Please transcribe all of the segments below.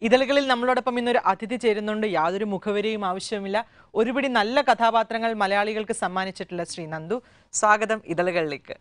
ഇതളുകളിൽ നമ്മളോടൊപ്പം ഇന്നൊരു അതിഥി ചേരുന്നുണ്ട് യാതൊരു മുഖവരിയും ആവശ്യമില്ല ഒരുപിടി നല്ല കഥാപാത്രങ്ങൾ മലയാളികൾക്ക് സമ്മാനിച്ചിട്ടുള്ള ശ്രീ നന്ദു സ്വാഗതം ഇതളുകളിലേക്ക്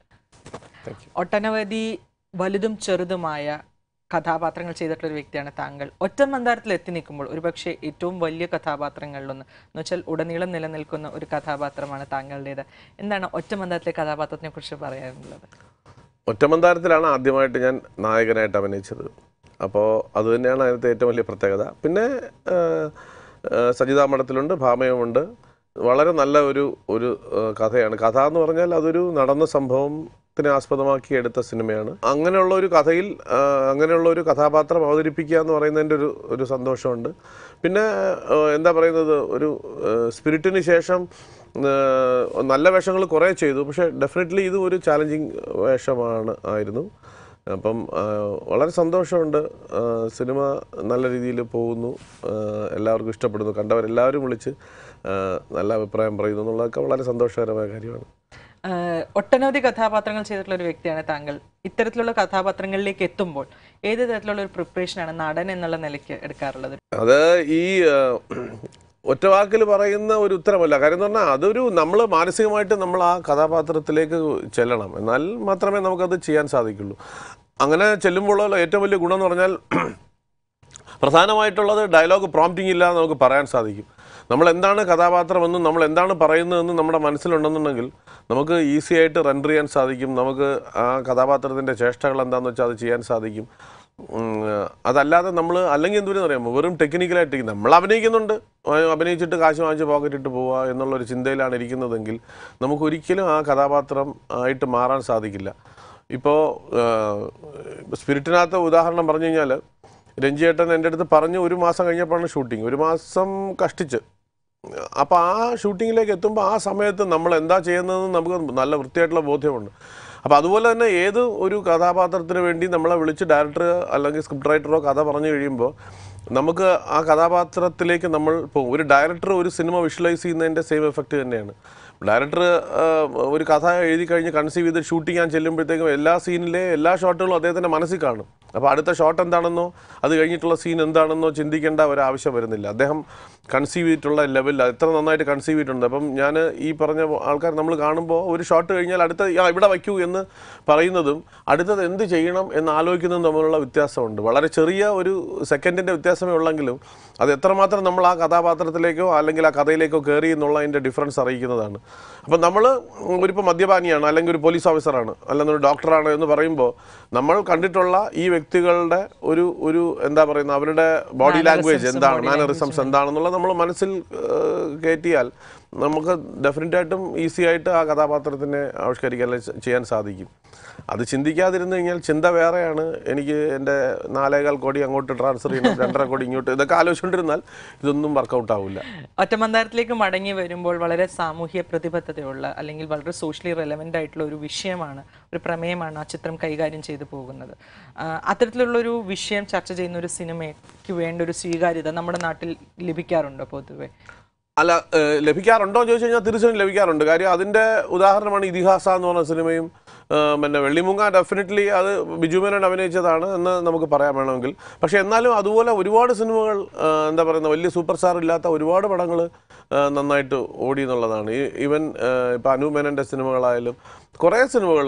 ഒട്ടനവധി വലുതും ചെറുതുമായ കഥാപാത്രങ്ങൾ ചെയ്തിട്ടുള്ള ഒരു വ്യക്തിയാണ് താങ്കൾ ഒറ്റ മന്ദാരത്തിൽ എത്തി നിൽക്കുമ്പോൾ ഒരുപക്ഷെ ഏറ്റവും വലിയ കഥാപാത്രങ്ങളിലൊന്ന് എന്ന് വെച്ചാൽ ഉടനീളം നിലനിൽക്കുന്ന ഒരു കഥാപാത്രമാണ് താങ്കളുടേത് എന്താണ് ഒറ്റ മന്ദാരത്തിലെ കഥാപാത്രത്തിനെ കുറിച്ച് പറയാനുള്ളത് ഒറ്റമന്താരത്തിലാണ് ആദ്യമായിട്ട് ഞാൻ നായകനായിട്ട് അഭിനയിച്ചത് അപ്പോൾ അത് തന്നെയാണ് അതിനകത്തെ ഏറ്റവും വലിയ പ്രത്യേകത പിന്നെ ആ, ആ, സജിതാ മഠത്തിലുണ്ട് ഭാമയമുണ്ട് വളരെ നല്ല ഒരു ഒരു ആ, കഥയാണ് കഥ എന്ന് പറഞ്ഞാൽ അതൊരു നടന്ന സംഭവത്തിനെ ആസ്പദമാക്കി എടുത്ത സിനിമയാണ് അങ്ങനെയുള്ള ഒരു കഥയിൽ ആ, അങ്ങനെയുള്ള ഒരു കഥാപാത്രം അവതരിപ്പിക്കുക എന്ന് പറയുന്നതിൻ്റെ ഒരു ഒരു സന്തോഷമുണ്ട് പിന്നെ ആ, എന്താ പറയുന്നത് ഒരു സ്പിരിറ്റിന് ശേഷം ആ, നല്ല വേഷങ്ങൾ കുറേ ചെയ്തു പക്ഷേ ഡെഫിനറ്റ്ലി ഇത് ഒരു ചാലഞ്ചിങ് വേഷമാണ് ആയിരുന്നു അപ്പം ആ, വളരെ സന്തോഷമുണ്ട് ആ, സിനിമ നല്ല രീതിയിൽ പോകുന്നു ആ, എല്ലാവർക്കും ഇഷ്ടപ്പെടുന്നു കണ്ടവരെല്ലാവരും വിളിച്ച് ആ, നല്ല അഭിപ്രായം പറയുന്നു എന്നുള്ളതൊക്കെ വളരെ സന്തോഷകരമായ കാര്യമാണ് ആഹ് ഒട്ടനവധി കഥാപാത്രങ്ങൾ ചെയ്തിട്ടുള്ള ഒരു വ്യക്തിയാണ് താങ്കൾ ഇത്തരത്തിലുള്ള കഥാപാത്രങ്ങളിലേക്ക് എത്തുമ്പോൾ ഏത് തരത്തിലുള്ള ഒരു പ്രിപ്പറേഷനാണ് നടൻ എന്നുള്ള നിലയ്ക്ക് എടുക്കാറുള്ളത് അത് ഈ ആ, ഒറ്റവാക്കിൽ പറയുന്ന ഒരു ഉത്തരമല്ല കാര്യം എന്ന് പറഞ്ഞാൽ അതൊരു നമ്മൾ മാനസികമായിട്ട് നമ്മൾ ആ കഥാപാത്രത്തിലേക്ക് ചെല്ലണം എന്നാൽ മാത്രമേ നമുക്കത് ചെയ്യാൻ സാധിക്കുള്ളൂ അങ്ങനെ ചെല്ലുമ്പോഴുള്ള ഏറ്റവും വലിയ ഗുണം എന്ന് പറഞ്ഞാൽ പ്രധാനമായിട്ടുള്ളത് ഡയലോഗ് പ്രോംപ്റ്റിംഗ് ഇല്ലാതെ നമുക്ക് പറയാൻ സാധിക്കും നമ്മൾ എന്താണ് കഥാപാത്രമെന്നും നമ്മൾ എന്താണ് പറയുന്നതെന്നും നമ്മുടെ മനസ്സിലുണ്ടെന്നുണ്ടെങ്കിൽ നമുക്ക് ഈസി ആയിട്ട് റെൻഡർ ചെയ്യാൻ സാധിക്കും നമുക്ക് ആ കഥാപാത്രത്തിൻ്റെ ചേഷ്ടകൾ എന്താണെന്ന് വെച്ചാൽ അത് ചെയ്യാൻ സാധിക്കും ഉം, അതല്ലാതെ നമ്മൾ അല്ലെങ്കിൽ എന്തുവരെന്ന് അറിയാമോ വെറും ടെക്നിക്കലായിട്ട് നമ്മൾ അഭിനയിക്കുന്നുണ്ട് ആ, അഭിനയിച്ചിട്ട് കാശ് വാങ്ങിച്ച് പോക്കറ്റിട്ട് പോവുക എന്നുള്ളൊരു ചിന്തയിലാണ് ഇരിക്കുന്നതെങ്കിൽ നമുക്ക് ഒരിക്കലും ആ കഥാപാത്രം ആയിട്ട് മാറാൻ സാധിക്കില്ല ഇപ്പോൾ സ്പിരിറ്റിനകത്ത് ഉദാഹരണം പറഞ്ഞു കഴിഞ്ഞാൽ രഞ്ജിയേട്ടൻ എൻ്റെ അടുത്ത് പറഞ്ഞു ഒരു മാസം കഴിഞ്ഞപ്പോഴാണ് ഷൂട്ടിംഗ് ഒരു മാസം കഷ്ടിച്ച് അപ്പോൾ ആ ഷൂട്ടിങ്ങിലേക്ക് എത്തുമ്പോൾ ആ സമയത്ത് നമ്മൾ എന്താ ചെയ്യുന്നതെന്ന് നമുക്ക് നല്ല വൃത്തിയായിട്ടുള്ള ബോധ്യമുണ്ട് അപ്പോൾ അതുപോലെ തന്നെ ഏത് ഒരു കഥാപാത്രത്തിന് വേണ്ടി നമ്മളെ വിളിച്ച് ഡയറക്ടർ അല്ലെങ്കിൽ സ്ക്രിപ്റ്റ് റൈറ്ററോ കഥ പറഞ്ഞു കഴിയുമ്പോൾ നമുക്ക് ആ കഥാപാത്രത്തിലേക്ക് നമ്മൾ പോകും ഒരു ഡയറക്ടർ ഒരു സിനിമ വിഷ്വലൈസ് ചെയ്യുന്നതിൻ്റെ സെയിം എഫക്റ്റ് തന്നെയാണ് ഡയറക്ടർ ഒരു കഥ എഴുതി കഴിഞ്ഞ് കൺസീവ് ചെയ്ത് ഷൂട്ട് ചെയ്യാൻ ചെല്ലുമ്പോഴത്തേക്കും എല്ലാ സീനിലെ എല്ലാ ഷോട്ടുകളും അദ്ദേഹത്തിൻ്റെ മനസ്സിൽ കാണും അപ്പോൾ അടുത്ത ഷോട്ട് എന്താണെന്നോ അത് കഴിഞ്ഞിട്ടുള്ള സീൻ എന്താണെന്നോ ചിന്തിക്കേണ്ട ഒരാവശ്യം വരുന്നില്ല അദ്ദേഹം കൺസീവ് ചെയ്തിട്ടുള്ള ലെവലിൽ എത്ര നന്നായിട്ട് കൺസീവ് ചെയ്തിട്ടുണ്ട് അപ്പം ഞാൻ ഈ പറഞ്ഞ ആൾക്കാർ നമ്മൾ കാണുമ്പോൾ ഒരു ഷോട്ട് കഴിഞ്ഞാൽ അടുത്ത "ആ, ഇവിടെ വയ്ക്കൂ എന്ന് പറയുന്നതും അടുത്തത് എന്ത് ചെയ്യണം എന്ന് ആലോചിക്കുന്നതും തമ്മിലുള്ള വ്യത്യാസമുണ്ട് വളരെ ചെറിയ ഒരു സെക്കൻഡിൻ്റെ വ്യത്യാസമേ ഉള്ളെങ്കിലും അത് എത്രമാത്രം നമ്മൾ ആ കഥാപാത്രത്തിലേക്കോ അല്ലെങ്കിൽ ആ കഥയിലേക്കോ കയറി എന്നുള്ളതിൻ്റെ ഡിഫറൻസ് അറിയിക്കുന്നതാണ് അപ്പം നമ്മൾ ഒരിപ്പോൾ മദ്യപാനിയാണ് അല്ലെങ്കിൽ ഒരു പോലീസ് ഓഫീസറാണ് അല്ലെങ്കിൽ ഒരു ഡോക്ടറാണ് എന്ന് പറയുമ്പോൾ നമ്മൾ കണ്ടിട്ടുള്ള ഈ വ്യക്തികളുടെ ഒരു ഒരു എന്താ പറയുന്നത് അവരുടെ ബോഡി ലാംഗ്വേജ് എന്താണ് മാനറിസംസ് എന്താണെന്നുള്ളത് നമ്മൾ മനസ്സിൽ ഏഹ്, കയറ്റിയാൽ നമുക്ക് ഡെഫിനറ്റായിട്ടും ഈസി ആയിട്ട് ആ കഥാപാത്രത്തിനെ ആവിഷ്കരിക്കാൻ അല്ലെങ്കിൽ ചെയ്യാൻ സാധിക്കും അത് ചിന്തിക്കാതിരുന്ന് കഴിഞ്ഞാൽ ചിന്ത വേറെയാണ് എനിക്ക് എൻ്റെ നാലേകാൽ കോടി അങ്ങോട്ട് ട്രാൻസ്ഫർ ചെയ്യണം രണ്ടര കോടി ഇങ്ങോട്ട് ഇതൊക്കെ ആലോചിച്ചുകൊണ്ടിരുന്നാൽ ഇതൊന്നും വർക്കൗട്ട് ആവില്ല ഒറ്റമന്ദാരത്തിലേക്ക് മടങ്ങി വരുമ്പോൾ വളരെ സാമൂഹ്യ പ്രതിബദ്ധതയുള്ള അല്ലെങ്കിൽ വളരെ സോഷ്യലി റെലവെൻ്റ് ആയിട്ടുള്ള ഒരു വിഷയമാണ് ഒരു പ്രമേയമാണ് ആ ചിത്രം കൈകാര്യം ചെയ്തു പോകുന്നത് ആ, അത്തരത്തിലുള്ള ഒരു വിഷയം ചർച്ച ചെയ്യുന്ന ഒരു സിനിമയ്ക്ക് വേണ്ട ഒരു സ്വീകാര്യത നമ്മുടെ നാട്ടിൽ ലഭിക്കാറുണ്ടോ പൊതുവെ അല്ല ഏഹ്, ലഭിക്കാറുണ്ടോ എന്ന് ചോദിച്ചു കഴിഞ്ഞാൽ തീർച്ചയായും ലഭിക്കാറുണ്ട് കാര്യം അതിൻ്റെ ഉദാഹരണമാണ് ഇതിഹാസ എന്ന് പറഞ്ഞ സിനിമയും ഏഹ്, പിന്നെ വെള്ളിമുങ്ങ ഡെഫിനറ്റ്ലി അത് ബിജു മേനോൻ അഭിനയിച്ചതാണ് എന്ന് നമുക്ക് പറയാൻ വേണമെങ്കിൽ പക്ഷേ എന്നാലും അതുപോലെ ഒരുപാട് സിനിമകൾ ഏഹ്, എന്താ പറയുന്നത് വലിയ സൂപ്പർ സ്റ്റാർ ഇല്ലാത്ത ഒരുപാട് പടങ്ങൾ നന്നായിട്ട് ഓടി എന്നുള്ളതാണ് ഈ ഈവൻ ഇപ്പം അനു മേനൻ്റെ സിനിമകളായാലും കുറേ സിനിമകൾ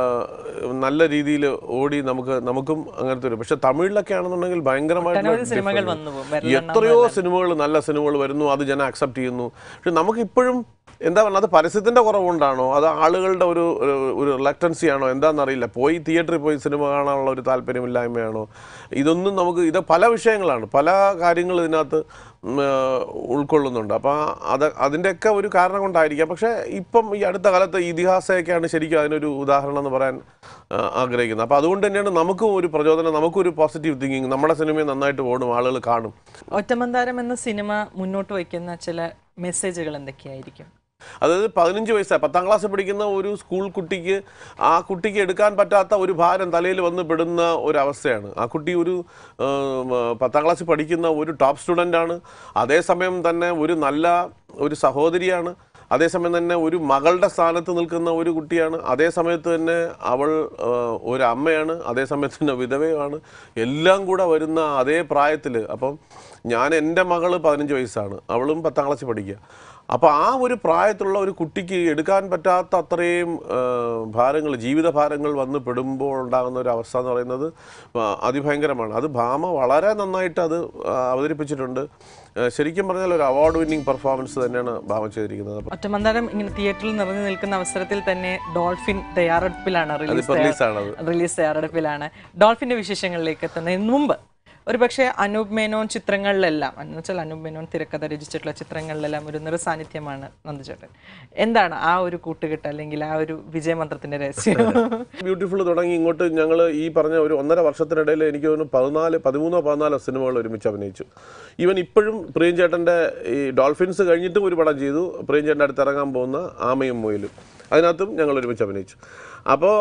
നല്ല രീതിയിൽ ഓടി നമുക്ക് നമുക്കും അങ്ങനത്തെ ഒരു പക്ഷെ തമിഴിലൊക്കെ ആണെന്നുണ്ടെങ്കിൽ ഒട്ടനവധി സിനിമകൾ ഭയങ്കരമായിട്ട് വന്നു പോകും. വെരലെണ്ണാവുന്ന എത്രയോ സിനിമകൾ നല്ല സിനിമകൾ വരുന്നു അത് ജനം അക്സെപ്റ്റ് ചെയ്യുന്നു പക്ഷെ നമുക്ക് ഇപ്പോഴും എന്താ പറയുക അത് പരസ്യത്തിൻ്റെ കുറവുകൊണ്ടാണോ അത് ആളുകളുടെ ഒരു ഒരു- ഒരു റിലക്റ്റൻസി ആണോ എന്താണെന്നറിയില്ല പോയി തിയേറ്ററിൽ പോയി സിനിമ കാണാനുള്ള ഒരു താല്പര്യമില്ലായ്മയാണോ ഇതൊന്നും നമുക്ക് ഇത് പല വിഷയങ്ങളാണ് പല കാര്യങ്ങൾ ഇതിനകത്ത് ഉം, ആ, ഉൾക്കൊള്ളുന്നുണ്ട് അപ്പോൾ അത് അതിൻ്റെയൊക്കെ ഒരു കാരണം കൊണ്ടായിരിക്കാം പക്ഷേ ഇപ്പം ഈ അടുത്ത കാലത്ത് ഇതിഹാസമൊക്കെയാണ് ശരിക്കും അതിനൊരു ഉദാഹരണം എന്ന് പറയാൻ ആ, ആഗ്രഹിക്കുന്നത് അപ്പോൾ അതുകൊണ്ട് തന്നെയാണ് നമുക്കും ഒരു പ്രചോദനം നമുക്കും ഒരു പോസിറ്റീവ് തിങ്കിങ് നമ്മുടെ സിനിമയെ നന്നായിട്ട് ഓടും ആളുകൾ കാണും ഒറ്റമന്ദാരം എന്ന സിനിമ മുന്നോട്ട് വയ്ക്കുന്ന ചില മെസ്സേജുകൾ എന്തൊക്കെയായിരിക്കും അതായത് പതിനഞ്ച് വയസ്സായി പത്താം ക്ലാസ്സിൽ പഠിക്കുന്ന ഒരു സ്കൂൾ കുട്ടിക്ക് ആ കുട്ടിക്ക് എടുക്കാൻ പറ്റാത്ത ഒരു ഭാരം തലയിൽ വന്ന് പെടുന്ന ഒരു അവസ്ഥയാണ് ആ കുട്ടി ഒരു ഏം, പത്താം ക്ലാസ്സിൽ പഠിക്കുന്ന ഒരു ടോപ്പ് സ്റ്റുഡൻ്റ് ആണ് അതേസമയം തന്നെ ഒരു നല്ല ഒരു സഹോദരിയാണ് അതേസമയം തന്നെ ഒരു മകളുടെ സ്ഥാനത്ത് നിൽക്കുന്ന ഒരു കുട്ടിയാണ് അതേ സമയത്ത് തന്നെ അവൾ ആ, ഒരു അമ്മയാണ് അതേ സമയത്ത് തന്നെ വിധവയാണ് എല്ലാം കൂടെ വരുന്ന അതേ പ്രായത്തിൽ അപ്പം ഞാൻ എൻ്റെ മകള് പതിനഞ്ച് വയസ്സാണ് അവളും പത്താം ക്ലാസ്സിൽ പഠിക്കുക അപ്പോൾ ആ ഒരു പ്രായത്തിലുള്ള ഒരു കുട്ടിക്ക് എടുക്കാൻ പറ്റാത്ത അത്രയും ഭാരങ്ങൾ ജീവിത ഭാരങ്ങൾ വന്ന് പെടുമ്പോൾ ഉണ്ടാകുന്ന ഒരു അവസ്ഥ എന്ന് പറയുന്നത് ആ, അതിഭയങ്കരമാണ് അത് ഭാമ വളരെ നന്നായിട്ട് അത് ആ, അവതരിപ്പിച്ചിട്ടുണ്ട് ആ, ശരിക്കും പറഞ്ഞാൽ ഒരു അവാർഡ് വിന്നിങ് പെർഫോമൻസ് തന്നെയാണ് ഭാമ ചെയ്തിരിക്കുന്നത് അപ്പോൾ ഒറ്റമന്താരം ഇങ്ങനെ തിയേറ്ററിൽ നിറഞ്ഞു നിൽക്കുന്ന അവസരത്തിൽ തന്നെ ഡോൾഫിൻ തയ്യാറെടുപ്പിലാണ് അതിപ്പോൾ റിലീസ് റിലീസാണത് റിലീസ് തയ്യാറെടുപ്പിലാണ് ഡോൾഫിന്റെ വിശേഷങ്ങളിലേക്ക് എത്തുന്നതിന് മുമ്പ് ഒരുപക്ഷെ അനൂപ് മേനോൻ ചിത്രങ്ങളിലെല്ലാം എന്ന് വെച്ചാൽ അനൂപ് മേനോൻ തിരക്കഥ രചിച്ചിട്ടുള്ള ചിത്രങ്ങളിലെല്ലാം ഒരു നിറസാന്നിധ്യമാണ് നന്ദുചേട്ടൻ എന്താണ് ആ ഒരു കൂട്ടുകെട്ട് അല്ലെങ്കിൽ ആ ഒരു വിജയമന്ത്രത്തിന്റെ രഹസ്യം ബ്യൂട്ടിഫുൾ തുടങ്ങി ഇങ്ങോട്ട് ഞങ്ങൾ ഈ പറഞ്ഞ ഒരു ഒന്നര വർഷത്തിനിടയിൽ എനിക്ക് തോന്നുന്നു പതിനാല് പതിമൂന്നോ പതിനാലോ സിനിമകൾ ഒരുമിച്ച് അഭിനയിച്ചു ഈവൻ ഇപ്പോഴും പ്രിയൻ ചേട്ടൻ്റെ ഈ ഡോൾഫിൻസ് കഴിഞ്ഞിട്ടും ഒരു പടം ചെയ്തു പ്രിയൻ ചേട്ടൻ്റെ അടുത്ത് ഇറങ്ങാൻ പോകുന്ന ആമയും മൊയിലും അതിനകത്തും ഞങ്ങൾ ഒരുമിച്ച് അഭിനയിച്ചു അപ്പോൾ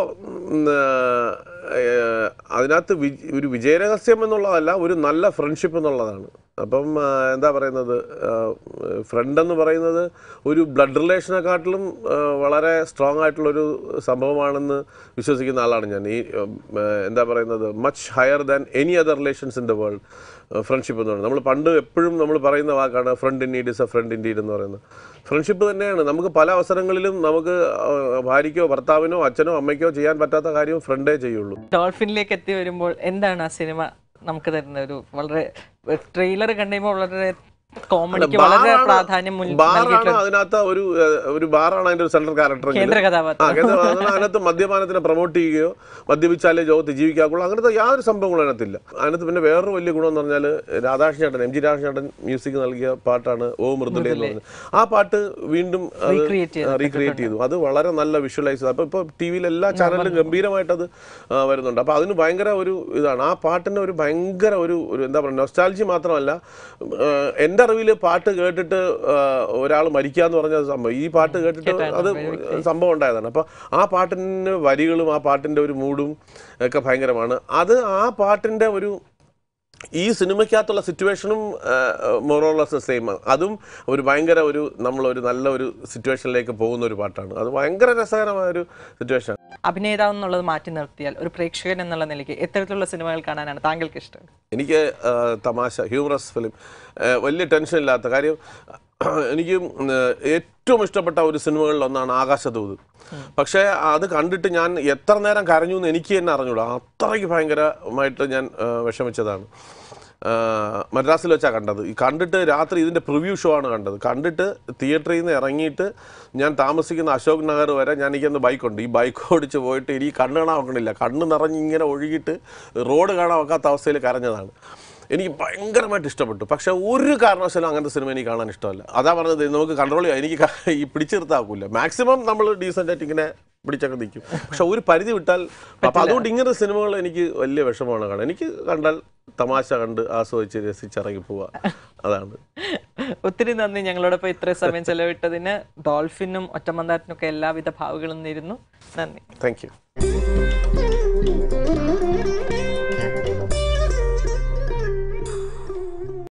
അതിനകത്ത് വി- ഒരു വിജയരഹസ്യം എന്നുള്ളതല്ല ഒരു നല്ല ഫ്രണ്ട്ഷിപ്പ് എന്നുള്ളതാണ് അപ്പം ആ, എന്താ പറയുന്നത് ഫ്രണ്ട് എന്ന് പറയുന്നത് ഒരു ബ്ലഡ് റിലേഷനെക്കാട്ടിലും ആ, വളരെ സ്ട്രോങ് ആയിട്ടുള്ളൊരു സംഭവമാണെന്ന് വിശ്വസിക്കുന്ന ആളാണ് ഞാൻ ഈ ഉം, ആ, എന്താ പറയുന്നത് much higher than any other relations in the world friendship എന്ന് പറയുന്നത് നമ്മൾ പണ്ട് എപ്പോഴും നമ്മൾ പറയുന്ന വാക്കാണ് friend in need is a friend in deed എന്ന് പറയുന്നത് ഫ്രണ്ട്ഷിപ്പ് തന്നെയാണ് നമുക്ക് പല അവസരങ്ങളിലും നമുക്ക് ആ, ഭാര്യയ്ക്കോ ഭർത്താവിനോ അച്ഛനോ അമ്മയ്ക്കോ ചെയ്യാൻ പറ്റാത്ത കാര്യം ഫ്രണ്ടേ ചെയ്യുള്ളൂ ഡോൾഫിനിലേക്ക് എത്തി വരുമ്പോൾ എന്താണ് ആ സിനിമ നമുക്ക് തരുന്ന ഒരു വളരെ ട്രെയിലർ കണ്ടുകഴിയുമ്പോൾ വളരെ കോമഡിക്ക് വളരെ ബാറാണ്- പ്രാധാന്യം മുൻ- ബാറാണ് നൽകിയിട്ടുള്ള അതിനകത്ത് ഒരു ഏഹ്, ഒരു ബാറാണ് അതിന്റെ ഒരു സെൻട്രൽ ക്യാരക്ടർ കേന്ദ്ര ആ കഥാപാത്രം കേന്ദ്ര അതാണ് അതിനകത്ത് മദ്യപാനത്തിനെ പ്രൊമോട്ട് ചെയ്യുകയോ മദ്യപിച്ചാലേ ലോകത്ത് ജീവിക്കാക്കുള്ളൂ അങ്ങനത്തെ യാതൊരു സംഭവങ്ങളും അതിനകത്തില്ല അതിനകത്ത് പിന്നെ വേറൊരു വലിയ ഗുണം എന്ന് പറഞ്ഞാൽ രാധാകൃഷ്ണ ചേട്ടൻ എം ജി രാധാകൃഷ്ണ ചേട്ടൻ മ്യൂസിക് നൽകിയ പാട്ടാണ് ഓ മൃദുലേ എന്ന് പറഞ്ഞത് ആ പാട്ട് വീണ്ടും അത് Recreate ചെയ്ത് റീക്രിയേറ്റ് ചെയ്തു അത് വളരെ നല്ല വിഷ്വലൈസ് അപ്പോൾ ഇപ്പോൾ ടി വിയിൽ എല്ലാ ചാനലിലും ഗംഭീരമായിട്ട് അത് ആ, വരുന്നുണ്ട് അപ്പോൾ അതിന് ഭയങ്കര ഒരു ഇതാണ് ആ പാട്ടിന് ഒരു ഭയങ്കര ഒരു ഒരു എന്താ പറയുക നൊസ്റ്റാൾജി മാത്രമല്ല ആ, എൻ്റെ അറിവിൽ പാട്ട് കേട്ടിട്ട് ഒരാൾ മരിക്കുക എന്ന് പറഞ്ഞ സംഭവം ഈ പാട്ട് കേട്ടിട്ട് അത് സംഭവം ഉണ്ടായതാണ് അപ്പോൾ ആ പാട്ടിന് വരികളും ആ പാട്ടിൻ്റെ ഒരു മൂഡും ഒക്കെ ഭയങ്കരമാണ് അത് ആ പാട്ടിൻ്റെ ഒരു ഈ സിനിമയ്ക്കകത്തുള്ള സിറ്റുവേഷനും മൊറോളസ് സെയിം അതും ഒരു ഭയങ്കര ഒരു നമ്മളൊരു നല്ല ഒരു സിറ്റുവേഷനിലേക്ക് പോകുന്ന ഒരു പാട്ടാണ് അത് ഭയങ്കര രസകരമായ ഒരു സിറ്റുവേഷൻ അഭിനേതാവ് എന്നുള്ളത് മാറ്റി നിർത്തിയാൽ ഒരു പ്രേക്ഷകൻ എന്നുള്ള നിലയ്ക്ക് എത്തരത്തിലുള്ള സിനിമകൾ കാണാനാണ് താങ്കൾക്ക് ഇഷ്ടം എനിക്ക് ആ, തമാശ ഹ്യൂമറസ് ഫിലിം വലിയ ടെൻഷൻ ഇല്ലാത്ത കാര്യം എനിക്ക് ഉം, ഏറ്റവും ഇഷ്ടപ്പെട്ട ഒരു സിനിമകളിൽ ഒന്നാണ് ആകാശദൂത് പക്ഷേ അത് കണ്ടിട്ട് ഞാൻ എത്ര നേരം കരഞ്ഞു എന്ന് എനിക്ക് തന്നെ അറിഞ്ഞൂടാ അത്രയ്ക്ക് ഭയങ്കരമായിട്ട് ഞാൻ ആ, വിഷമിച്ചതാണ് ആ, മദ്രാസിൽ വെച്ചാണ് കണ്ടത് ഈ കണ്ടിട്ട് രാത്രി ഇതിൻ്റെ പ്രിവ്യൂ ഷോ ആണ് കണ്ടത് കണ്ടിട്ട് തിയേറ്ററിൽ നിന്ന് ഇറങ്ങിയിട്ട് ഞാൻ താമസിക്കുന്ന അശോക് നഗർ വരെ ഞാൻ എനിക്കൊന്ന് ബൈക്കുണ്ട് ഈ ബൈക്ക് ഓടിച്ച് പോയിട്ട് ഇനി കണ്ണ് കാണാൻ നോക്കണില്ല കണ്ണ് നിറഞ്ഞ് ഇങ്ങനെ ഒഴുകിയിട്ട് റോഡ് കാണാൻ വെക്കാത്ത അവസ്ഥയിൽ കരഞ്ഞതാണ് എനിക്ക് ഭയങ്കരമായിട്ട് ഇഷ്ടപ്പെട്ടു പക്ഷേ ഒരു കാരണവശാലും അങ്ങനത്തെ സിനിമ എനിക്ക് കാണാൻ ഇഷ്ടമല്ല അതാ പറഞ്ഞത് നമുക്ക് കൺട്രോൾ ചെയ്യാം എനിക്ക് ക- ഈ പിടിച്ചെടുത്താക്കൂല മാക്സിമം നമ്മൾ ഡീസൻ്റ് ആയിട്ട് ഇങ്ങനെ പിടിച്ചൊക്കെ നിൽക്കും പക്ഷെ ഒരു പരിധി വിട്ടാൽ അപ്പം അതുകൊണ്ട് ഇങ്ങനത്തെ സിനിമകൾ എനിക്ക് വലിയ വിഷമമാണ് കാണാൻ എനിക്ക് കണ്ടാൽ തമാശ കണ്ട് ആസ്വദിച്ച് രസിച്ചിറങ്ങി പോവുക അതാണ് ഒത്തിരി നന്ദി ഞങ്ങളോടൊപ്പം ഇത്രയും സമയം ചെലവിട്ടതിന് ഡോൾഫിനും ഒറ്റമന്ദാരത്തിനും ഒക്കെ എല്ലാവിധ ഭാവുകളും നേരുന്നു നന്ദി താങ്ക് യു